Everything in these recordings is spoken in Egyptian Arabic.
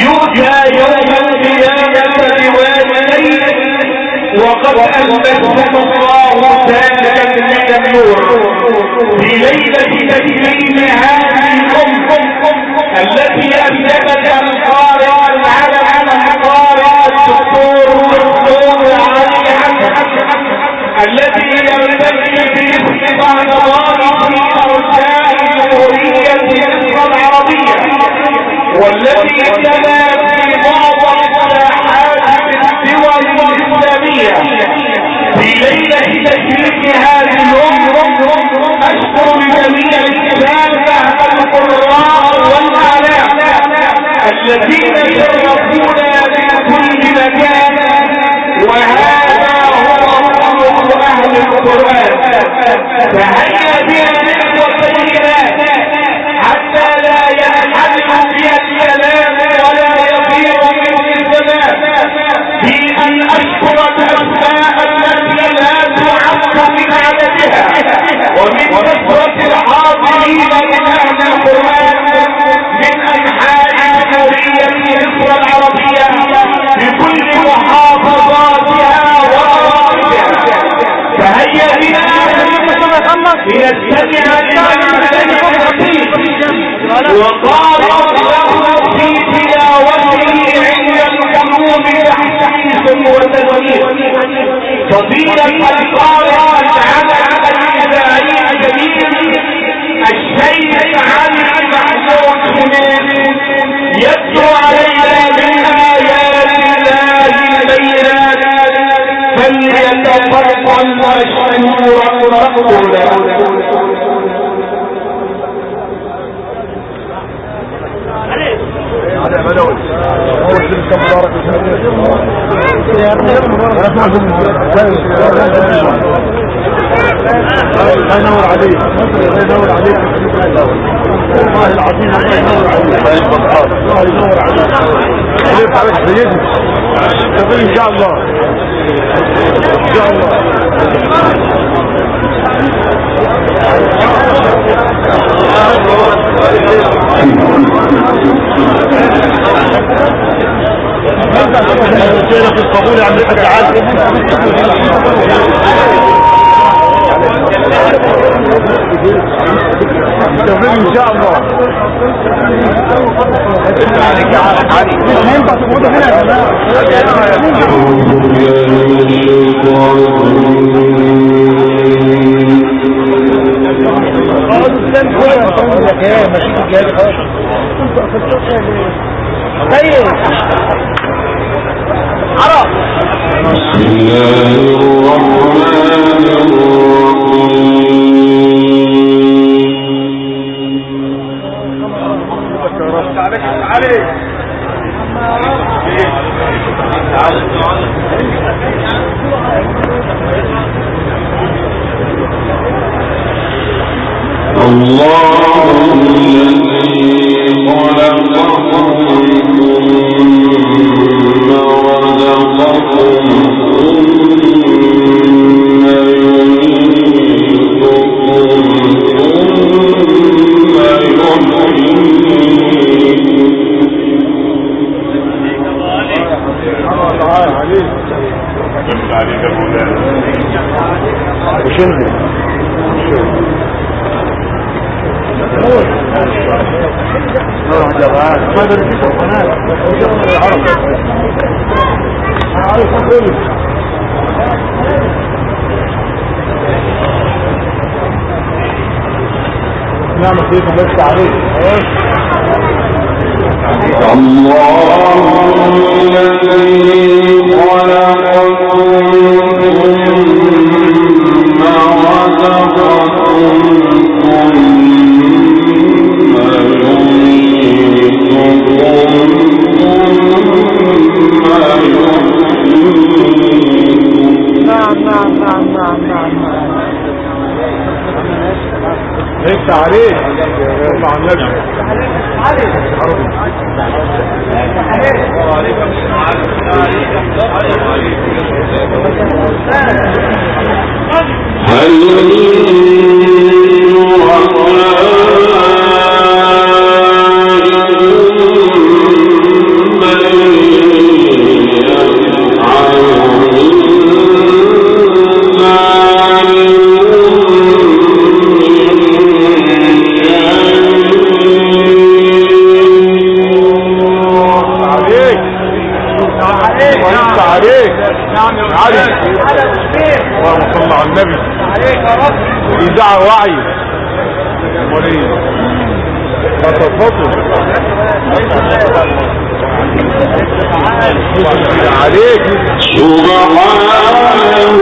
يؤتى يوم القيامة بوالديه وقد ألبسهم الله تاجا من النور في ليلة تكريم هذه الأم التي أسلمت القارئ العلم القارئ الدكتور الدكتور علي حسن الذي يرتدي باسم بعد الله في أرجاء جمهورية مصر العربية والذي تلا في بعض الساحات في الدول الإسلامية في ليلة تشريك هذه الأم أشكر لجميع السادة القراء والآلاء الذين يشرفون من كل مكان وهذا هو خلق أهل القرآن فهيا بنا نحو السيئات حتى لا ينحدر بها الكلام ولا يضيع منه الزمان في أن أشكر الأسماء التي لا تعد من عددها ومن كثرة الحاضرين من أهل القرآن من أنحاء جمهورية مصر العربية بكل محافظاتها ومراكزها فهيا بنا لنستمع لمن وقال له في تلاوته عند القلوب تحسيس وتدريس فضيلة القارئ العمل الإذاعي الجديد الشيخ علي محمود حميد يتلو علينا من آيات الله البينات فليتفضل مشكورا مقبولا هذا بدوي هو تلك مبارك الله ينور عليك الله ينور عليك والله العظيم الله ينور عليك الله ينور عليك عليك عليك سيدنا ان شاء الله ان شاء الله في القبول عند الحاج تعالى ان شاء الله مش هينفع تقعدوا هنا يا طيب عرب بسم الله الرحمن الرحيم عليك الله الذي خلقكم ثم رزقكم ثم يميتكم ثم يحييكم تعالى عليك وشنو نروح جبهات ما ادري في قناه العرب عارف كل نعم فيكم بس عليك الله الذي خلقكم ثم رزقكم ثم يميتكم ثم يحييكم نعم نعم نعم نعم نعم نعم ليس عليك يلا على النبي هل من علي اللهم صل على النبي اذاعه وعي امال ايه فتفضل عليك سبحانه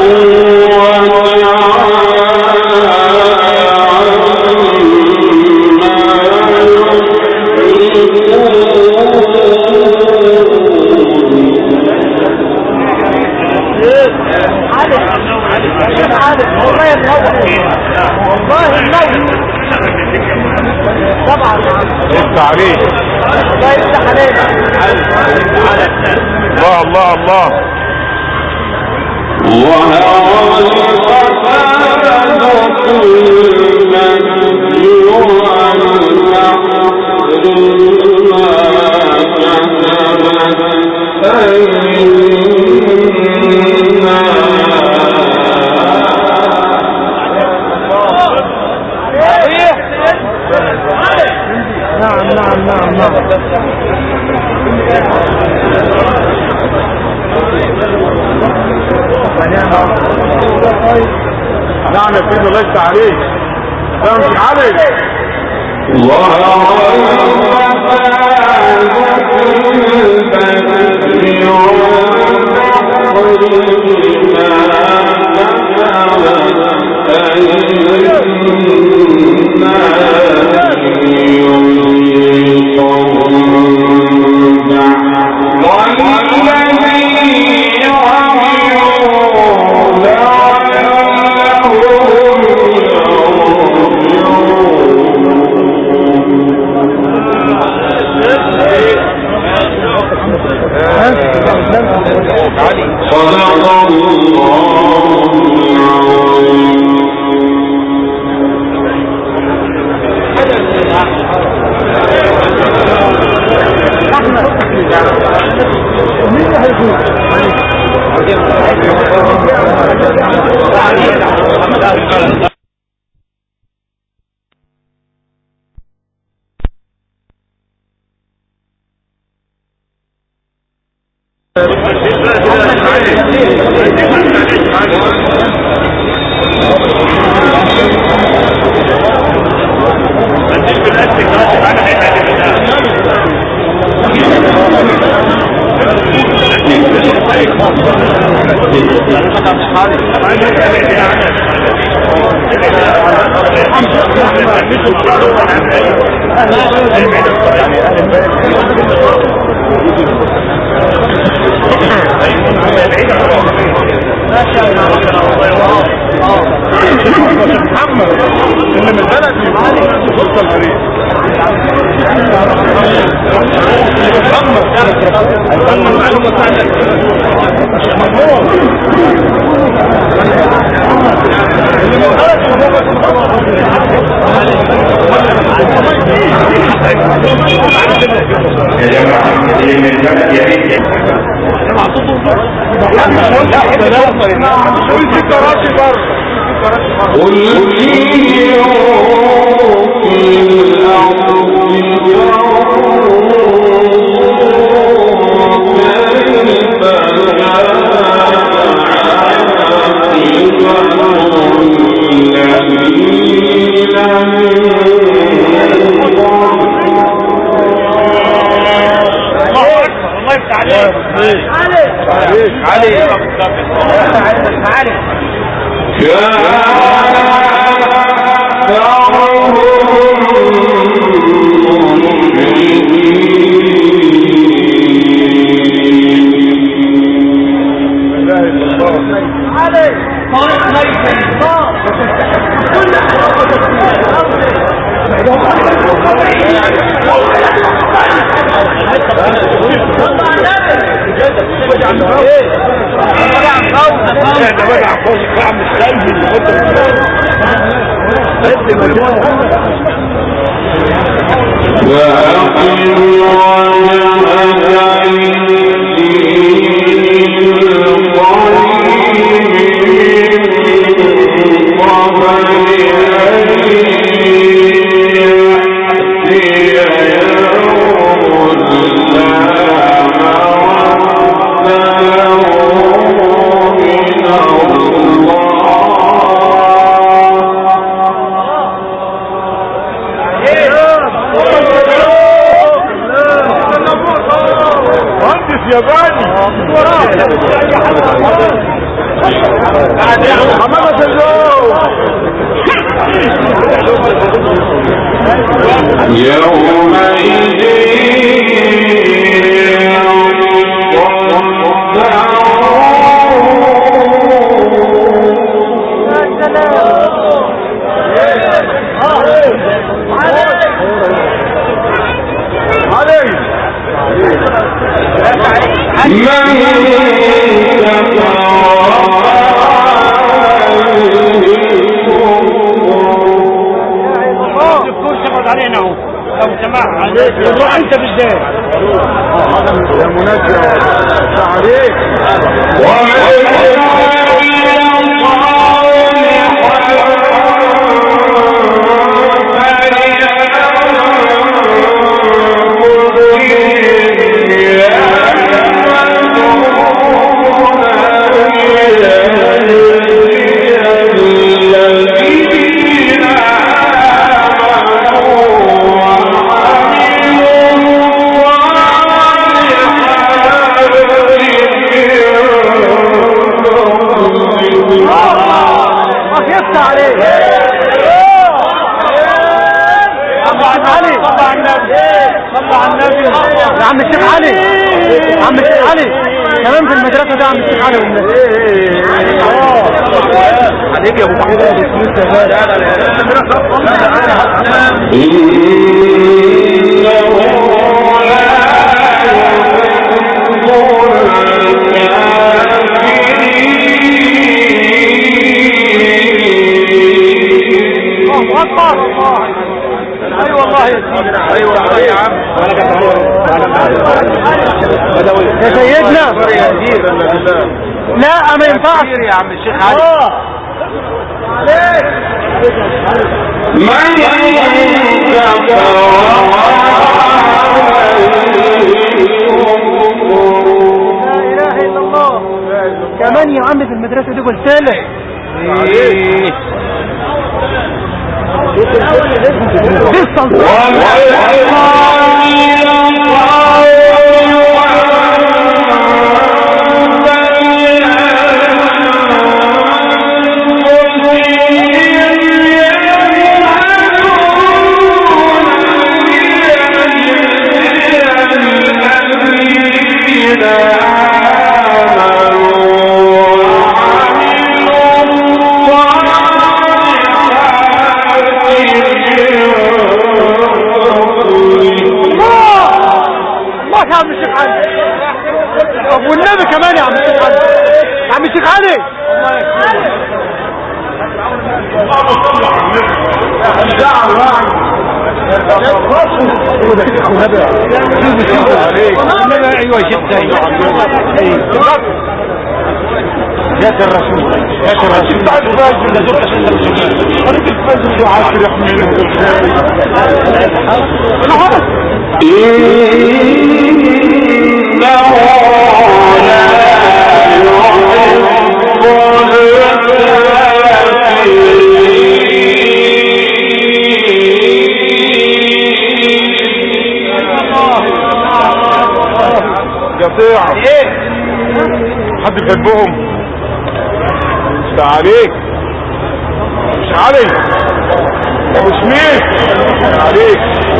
والله منور والله منور طبعا انت عليك الله يفتح علينا الله الله الله نعم نعم نعم نعم نعم يا سيدي الله يفتح عليك سلام عليك محمد اللي من البلد فرصة الفريق محمد المعلومة يا جماعة اللي من البلد يا ريت قول في كراسي بره قل سيروا في الأرض الله يفتح عليك عليك عليك علي علي طارق ميت احنا بقى عفوز كعب السلبي قد مجال Yeah. حمامة الزوج يومئذ علي من الدكتور شغل علينا اهو لو سمحت روح انت بالذات يا منجم عليك يفتح عليك صلى على علي صلى على النبي صلى على النبي يا عم الشيخ علي يا عم الشيخ علي كمان في المدرسه ده عم الشيخ علي والنبي عليك يا ابو محمود الله اكبر اي والله يا سيدي اي والله يا عم يا سيدنا لا ما ينفعش يا عم الشيخ علي اه لا اله الا الله كمان يا عم في المدرسه دي قلت لك دي السلطان الله يا عم الشيخ علي طب والنبي كمان يا عم الشيخ علي يا عم الشيخ علي ايوه يا شيخ زي يا الرسول يا الرسول بعد الفجر قريب الفجر وعاشر يحمله بالخير قطيع حد بيحبهم ده عليك مش علي مش مين عليك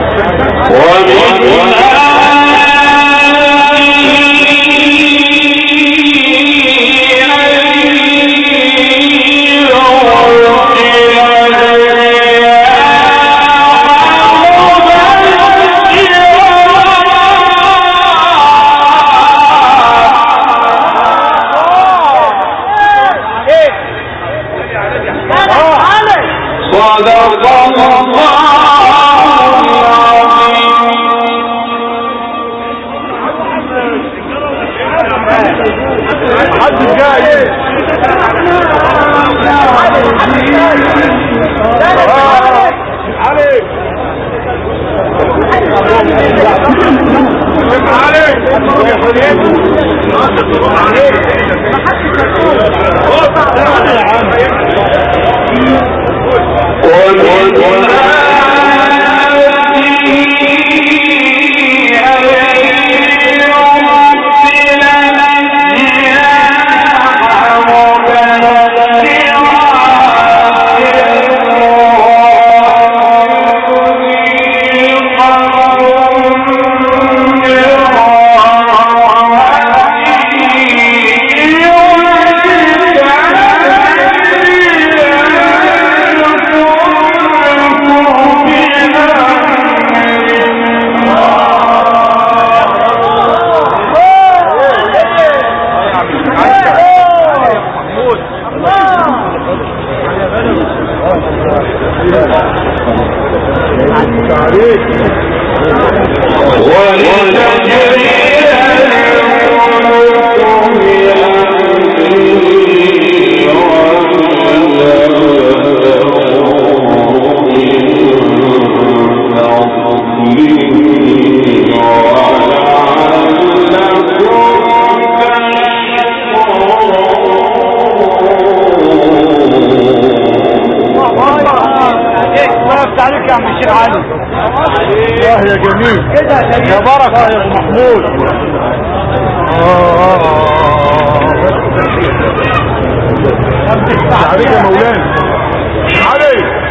صدق الله حد جاي عليك ومن يا جميل يا بركة يا ابو محمود عليك يا مولانا عليك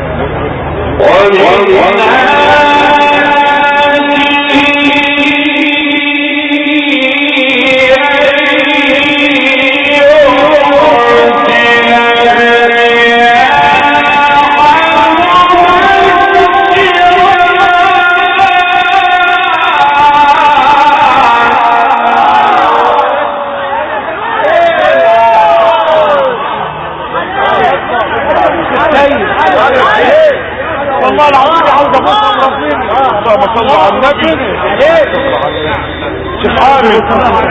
والله العظيم عاوز ابص اللهم صل على النبي شيخ عامر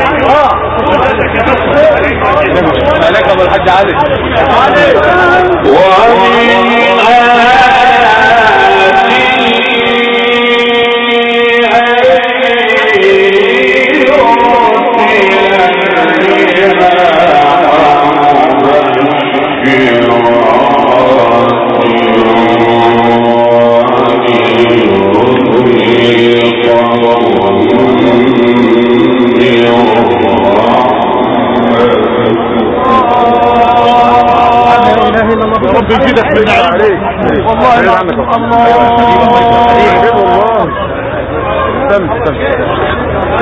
مالك ابو الحاج علي يا رب يزيدك من نعيم والله العظيم الله الله تم تم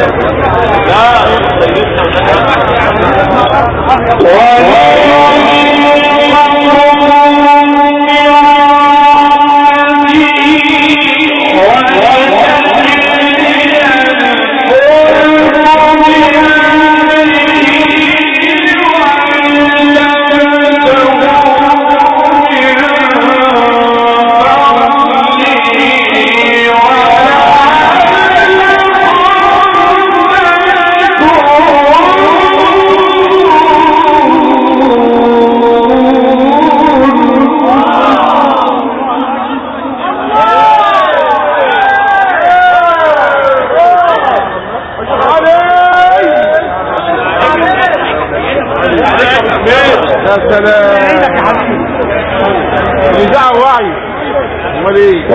يا سلام نزاع وعي امال ايه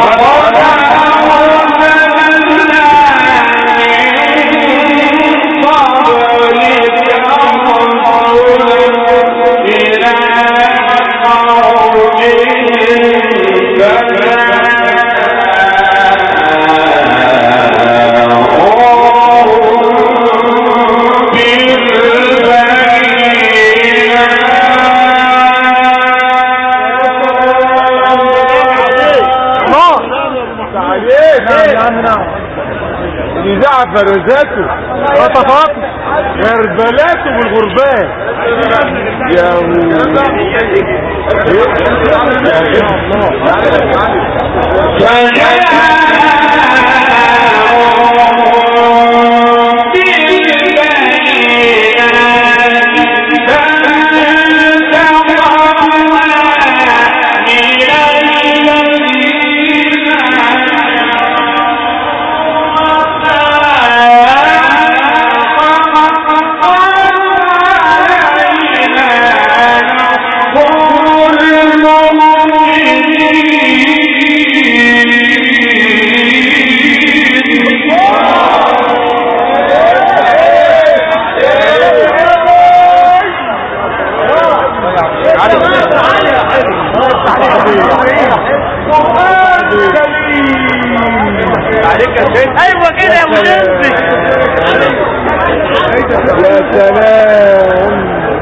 نزاع فرزاته رطفاته غربلاته بالغربان يا ايوه كده يا منزل يا سلام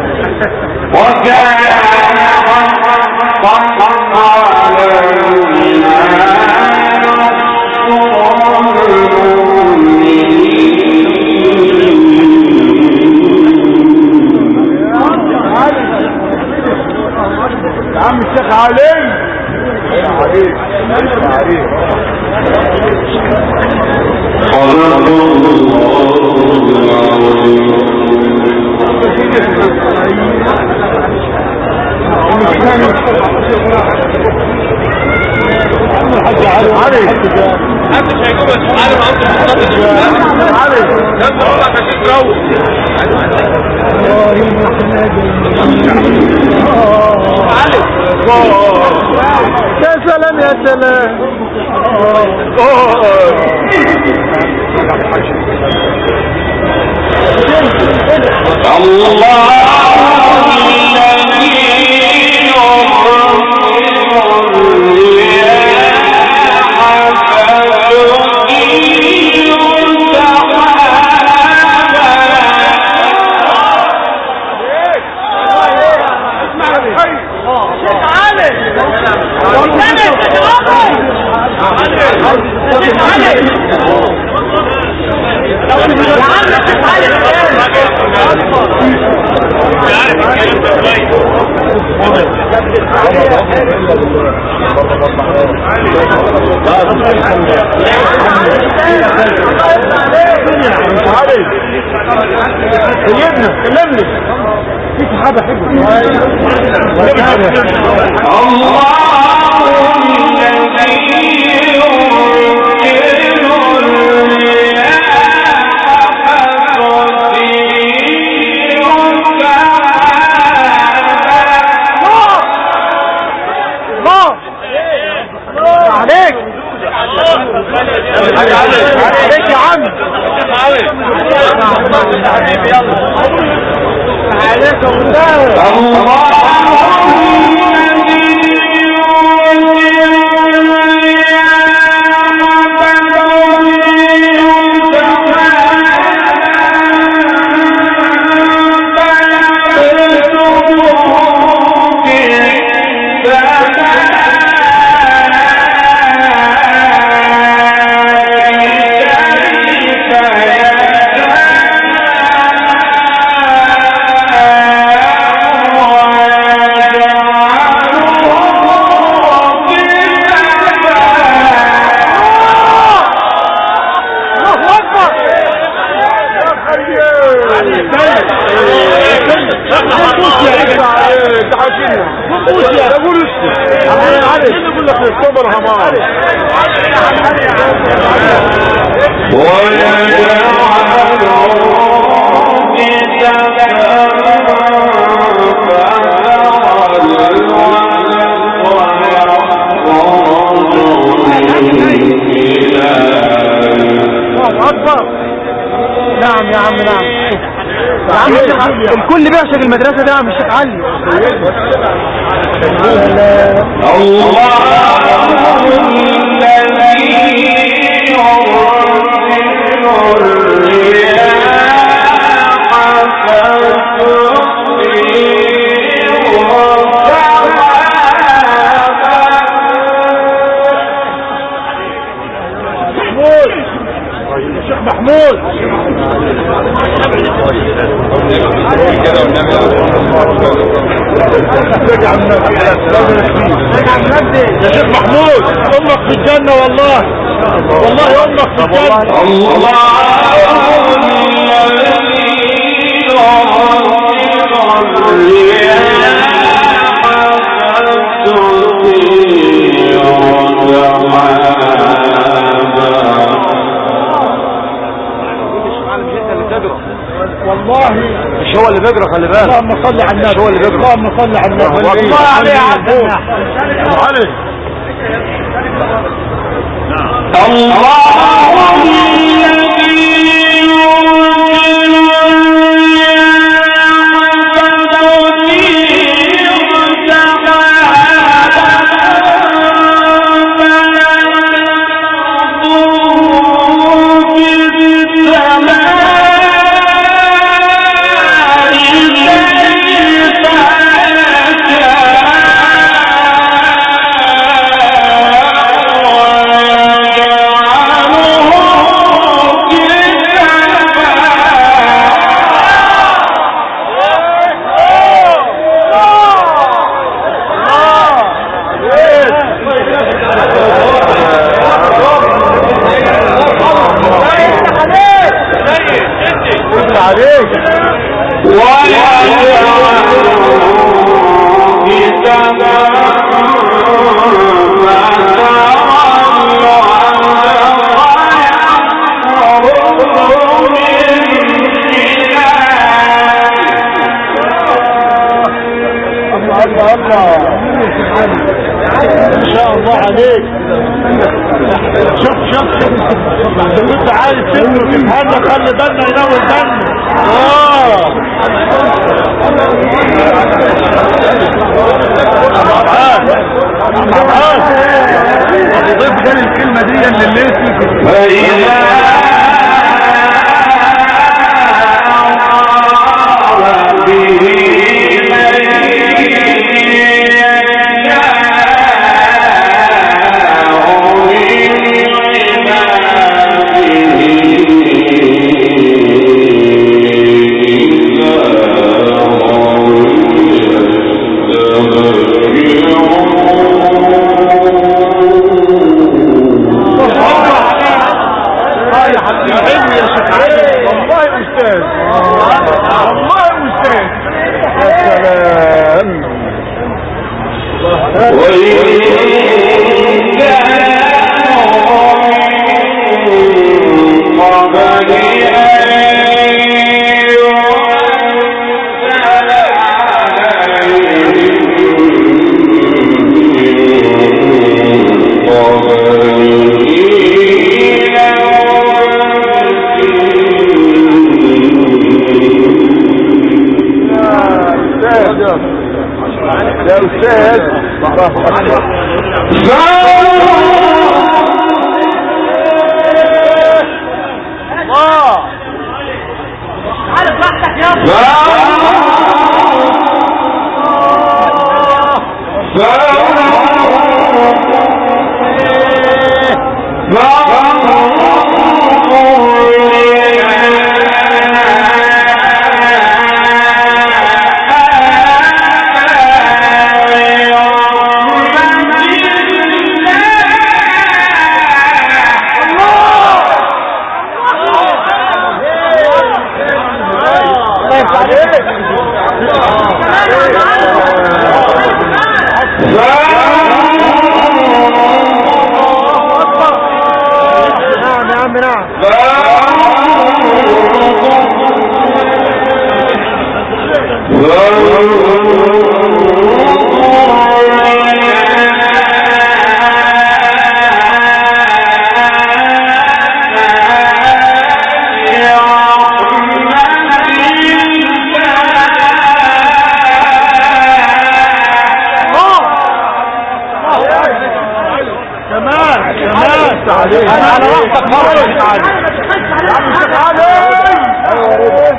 يا عم الشيخ علي عليك عليك الحاج علي علي انت مش هيجيبوا يا علي ما انت مش علي انت والله عشان تروح يا سلام يا سلام سيدنا كلمني في صحابة الله عليك عليك يا عم عليك والله الله اكبر الله اكبر نعم يا عم نعم يا عم الشيخ علي الكل بيعشق المدرسة ده يا عم الشيخ علي محمود الشيخ محمود يا شيخ محمود امك في الجنة والله والله امك في الجنة والله مش هو اللي بيجرى خلي بالك اللهم صل على النبي هو اللي بيجرى. اللهم صل على النبي الله أكبر. الله عليه يا عبد أبو علي وَيَجْعَلُهُ الشخص انت كنت عايز تترك الهنا خلي بالنا ينور بالنا اه معاك معاك ضيف قال الكلمة دي اللي الليسي يا حبيبي يا شيخ علي والله استاذ والله استاذ يا سلام يا استاذ الله اكبر الله تعال براحتك يا نعم يا عم نعم كمان كمان تعالي انا على راحتك مرة يا شيخ علي يا عم الشيخ علي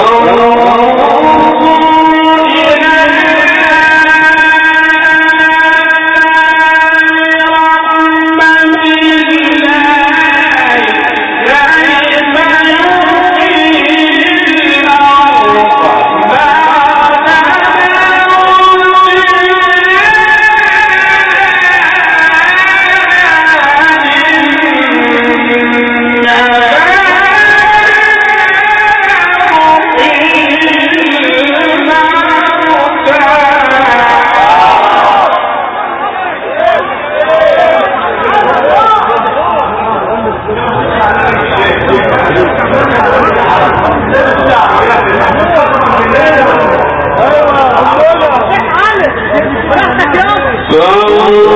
براحتك يا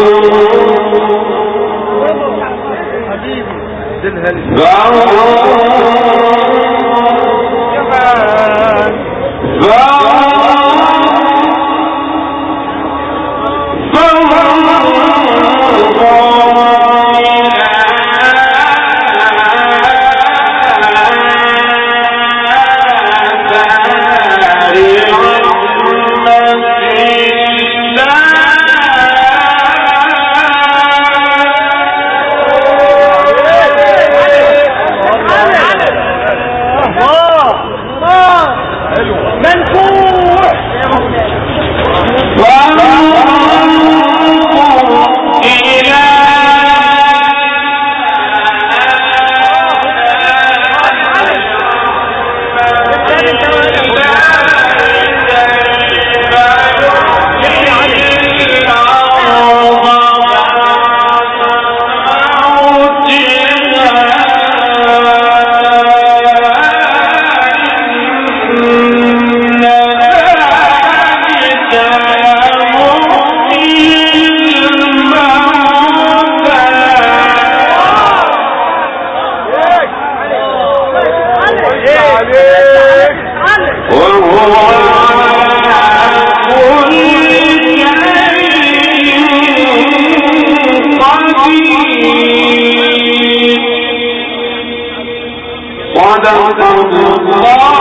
وهو على كل شيء قدير صدق الله